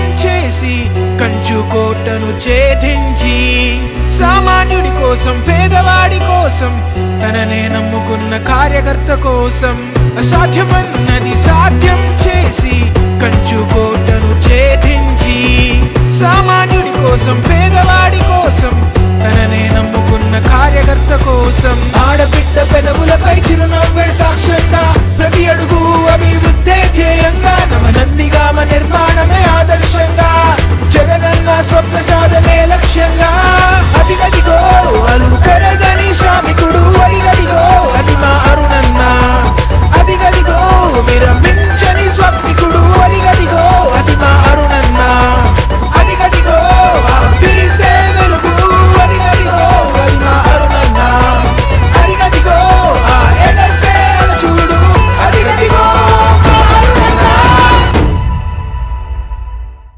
చేసి కంచుకోటను ఛేదించి సామాన్యుడి కోసం పేదవాడి కోసం తననే నమ్ముకున్న కార్యకర్త కోసం అసాధ్యమన్నది సాధ్యం చేసి కంచుకోటను ఛేదించి సామాన్యుడి కోసం పేదవాడి కోసం తననే నమ్ముకున్న కార్యకర్త కోసం ఆడబిడ్డ పెదవులపై చిరునవ్వే